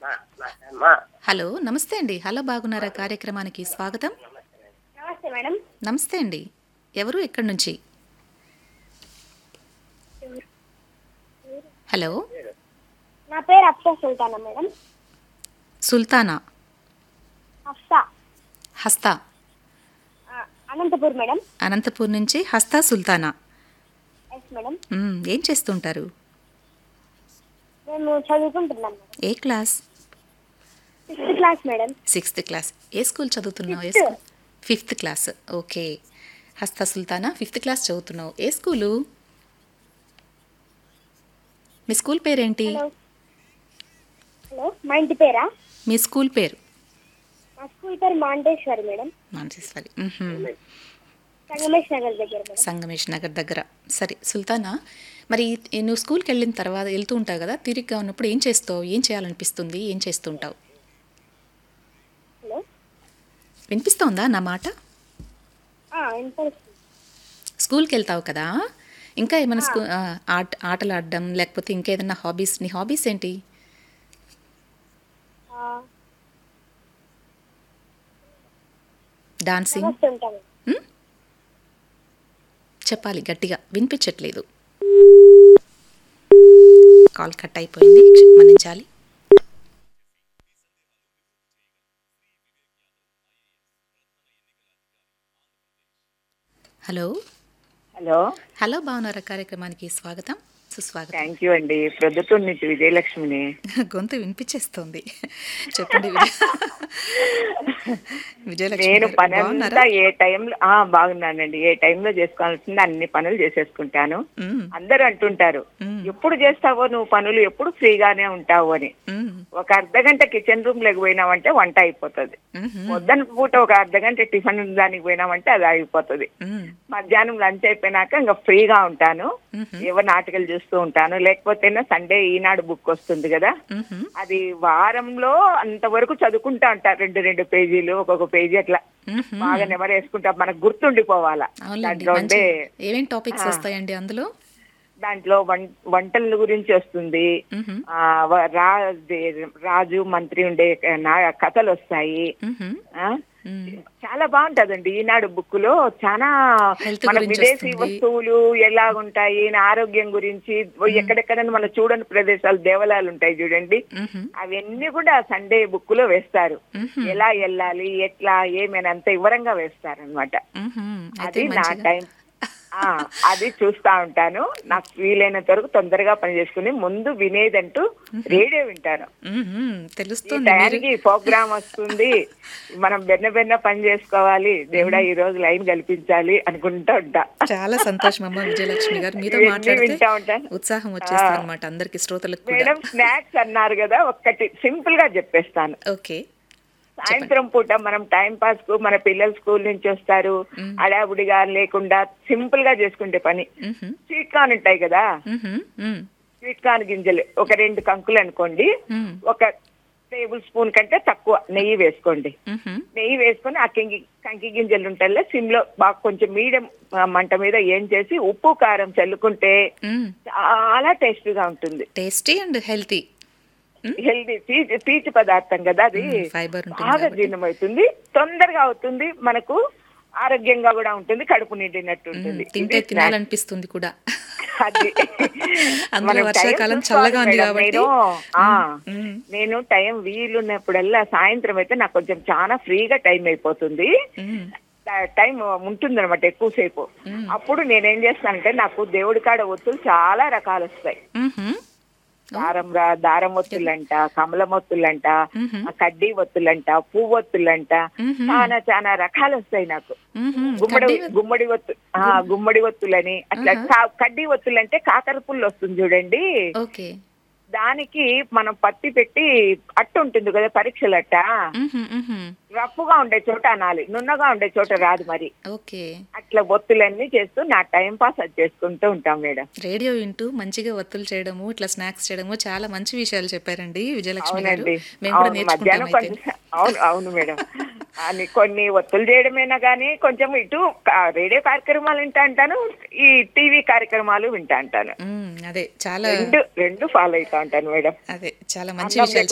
Hello నమస్తే అండి hello బాగున్నారా కార్యక్రమానికి స్వాగతం నమస్తే మేడం నమస్తే అండి ఎవరు ఎక్కడి నుంచి హలో నా పేరు అఫ్సా సుల్తానా మేడం సుల్తానా అఫ్సా హస్తా ఆ, అనంతపూర్ మేడం అనంతపూర్ నుంచి హస్తా సుల్తానా ఎస్ మేడం మ్మ్, ఏం చేస్తుంటారు మేము చదువుకుంటున్నాం మేడం ఏ class sixth class madam sixth class ఏ స్కూల్ చదువుతున్నావు ఏ Fifth. School fifth class okay హస్తా సుల్తానా ఫిఫ్త్ క్లాస్ చదువుతున్నావు ఏ స్కూలు మీ స్కూల్ పేరేంటి హలో హలో మా ఇంటి పేరా మీ స్కూల్ పేరు మా స్కూల్ పేరు మాంటేశ్వరి మేడం మానసేశ్వరి మ్మ్హ్మ్. సంగమేష్ నగర్ దగ్గర మేడం సంగమేష్ నగర్ దగ్గర సరే సుల్తానా మరి ఈ- నువ్వు స్కూల్కి వెళ్ళిన తర్వాత వెళ్తూ ఉంటావు కదా తిరిగ్గా ఉన్నప్పుడు ఏం చేస్తావు ఏం చేయాలనిపిస్తుంది ఏం చేస్తూ ఉంటావు హలో వినిపిస్తోందా నా మాట ఆ, వినపడుతుంది స్కూల్కి వెళ్తావు కదా ఇంకా ఏమైనా స్కూ ఆ, ఆట ఆటలు ఆడడం లేకపోతే ఇంకేదన్నా హాబీస్ నీ హాబీస్ ఏంటి ఆ, డాన్సింగ్ నమస్తే ఉంటాను చెప్పాలి గట్టిగా వినిపించట్లేదు కాల్ కట్ అయిపోయింది మన్నించాలి హలో హలో హలో బాగున్నారా కార్యక్రమానికి స్వాగతం సుస్వాగతం థ్యాంక్ యూ అండి ప్రొద్దుటూరు నుంచి విజయలక్ష్మిని గొంతు వినిపించేస్తోంది చెప్పండి విజయ విజయలక్ష్మి నేను గారు, పని బాగున్నారా అంతా ఏ టైంలో ఆ బాగున్నానండి ఏ టైంలో చేసుకోవాల్సింది అన్ని పనులు చేసేసుకుంటాను మ్మ్, అందరూ అంటుంటారు మ్మ్, ఎప్పుడు చేస్తావో నువ్వు పనులు ఎప్పుడు ఫ్రీగానే ఉంటావు అని మ్మ్, ఒక అర్ధ గంట కిచెన్ రూమ్ లోకి పోయినామంటే వంట అయిపోతుంది మ్మ్, పొద్దున పూట ఒక అర్ధ గంట టిఫిన్ దానికి పోయినామంటే అది అయిపోతుంది మ్మ్, మధ్యాహ్నం లంచ్ అయిపోయినాక ఇంకా ఫ్రీగా ఉంటాను మ్మ్, ఏవో నాటకాలు చూస్తూ ఉంటాను లేకపోతే సండే ఈనాడు బుక్ వస్తుంది కదా మ్మ్, అది వారంలో అంతవరకు చదువుకుంటా ఉంటారు రెండు రెండు పేజీలు ఒక్కొక్క పేజీ అట్లా మ్మ్. బాగా నెమరేసుకుంటా మనకు గుర్తుండిపోవాలా అవునండి దాంట్లో మంచి ఉండే ఏమేం టాపిక్స్ వస్తాయండి అందులో దాంట్లో వం- వంటల గురించి వస్తుంది మ్మ్, ఆ వ- రా- దే- రాజు మంత్రి ఉండే నా కథలు వస్తాయి మ్మ్, ఆ మ్మ్. చాలా బాగుంటదండి ఈనాడు బుక్ లో చాలా Health మన గురించి విదేశీ వస్తుంది. వస్తువులు ఎలాగుంటాయి ఆరోగ్యం గురించి ఎక్కడెక్కడ మన చూడని ప్రదేశాలు దేవాలయాలు ఉంటాయి చూడండి మ్మ్, అవన్నీ కూడా సండే బుక్ లో వేస్తారు మ్మ్, ఎలా వెళ్ళాలి ఎట్లా ఏమైనా అంత వివరంగా వేస్తారు అనమాట మ్మ్. అయితే అది నా మంచిగా టైం ఆ, అది చూస్తా ఉంటాను నాకు వీలైనంత వరకు తొందరగా పని చేసుకుని ముందు వినేదంటూ రేడియో వింటాను మ్మ్, ఈ తెలుస్తుంది మీరు టయానికి ప్రోగ్రామ్ వస్తుంది మనం బెన్న బెన్న పని చేసుకోవాలి దేవుడా ఈ రోజు లైన్ కల్పించాలి అనుకుంటా ఉంటా చాలా సంతోషం అమ్మ విజయలక్ష్మి గారు మీతో ఇవన్నీ మాట్లాడితే వింటా ఉంటాను. ఉత్సాహం వచ్చేస్తుంది అనమాట అందరికి శ్రోతలకు కూడా మేడం స్నాక్స్ అన్నారు కదా ఒక్కటి సింపుల్ గా చెప్పేస్తాను ఓకే సాయంత్రం పూట మనం టైం పాస్ కు మన పిల్లలు స్కూల్ నుంచి వస్తారు అడాబుడిగా లేకుండా సింపుల్ గా చేసుకుంటే పని మ్మ్, స్వీట్ కార్న్ ఉంటాయి కదా మ్మ్, మ్మ్, స్వీట్ కార్న్ గింజలు ఒక రెండు కంకులు అనుకోండి మ్మ్, ఒక టేబుల్ స్పూన్ కంటే తక్కువ నెయ్యి వేసుకోండి మ్మ్, నెయ్యి వేసుకొని ఆ కింగి కంకి గింజలు ఉంటాయి సిమ్ లో బాగా కొంచెం మీడియం మంట మీద ఏం చేసి ఉప్పు కారం చల్లుకుంటే మ్మ్. చాలా టేస్టీగా ఉంటుంది టేస్టీ అండ్ హెల్తీ హెల్దీ పీచు పీచు పదార్థం కదా అది ఫైబర్ ఉంటుంది బాగా కాబట్టి. జీర్ణం అవుతుంది తొందరగా అవుతుంది మనకు ఆరోగ్యంగా కూడా ఉంటుంది కడుపు నిండినట్టు ఉంటుంది తింటే ఇది తినాలనిపిస్తుంది కూడా అది అందులో మనం వర్షాకాలం టైం చల్లగా ఉంది చూసుకోవాలి కాబట్టి మేడం. నేను, ఆ, మ్మ్. నేను టైం వీలున్నప్పుడల్లా సాయంత్రం అయితే నాకు కొంచెం చాలా ఫ్రీగా టైం అయిపోతుంది మ్మ్. ట- టైం ఉంటుంది అనమాట ఎక్కువసేపు అప్పుడు నేనేం చేస్తానంటే నాకు దేవుడి కాడ ఒత్తులు చాలా రకాలు వస్తాయి మ్మ్. దారం రా దారం ఒత్తులంట కమలం ఒత్తులంట మ్మ్. ఆ కడ్డీ ఒత్తులంట పువ్వు ఒత్తులంట మ్మ్. చాలా చాలా రకాలు వస్తాయి నాకు మ్మ్. గుమ్మడి కడ్డీ- గుమ్మడి ఒత్తు ఆ గుమ్మడి ఒత్తులని అట్లా కా- కడ్డీ ఒత్తులంటే కాకర పుల్లు వస్తుంది చూడండి ఓకే దానికి మనం పత్తి పెట్టి అట్టు ఉంటుంది కదా పరీక్షల అట్ట మ్మ్, మ్మ్. రఫ్గా ఉండే చోట అనాలి నున్నగా ఉండే చోట రాదు మరి ఓకే అట్లా ఒత్తులన్నీ చేస్తూ నా టైం పాస్ అది చేసుకుంటూ ఉంటాం మేడం రేడియో వింటూ మంచిగా ఒత్తులు చేయడము ఇట్లా స్నాక్స్ చేయడము చాలా మంచి విషయాలు చెప్పారండి విజయలక్ష్మి గారు అవునండి మేము కూడా అవును మధ్యాహ్నం నేర్చుకుంటాం అయితే కొంచెం అవును అవును మేడం అని కొన్ని ఒత్తులు చేయడమేనా కానీ కొంచెం ఇటు కా- రేడియో కార్యక్రమాలు వింటా అంటాను ఈ టీవీ కార్యక్రమాలు వింటా అంటాను మ్మ్. అదే చాలా రెండు రెండు ఫాలో అవుతా ఉంటాను మేడం అదే చాలా మంచి అన్నం విషయాలు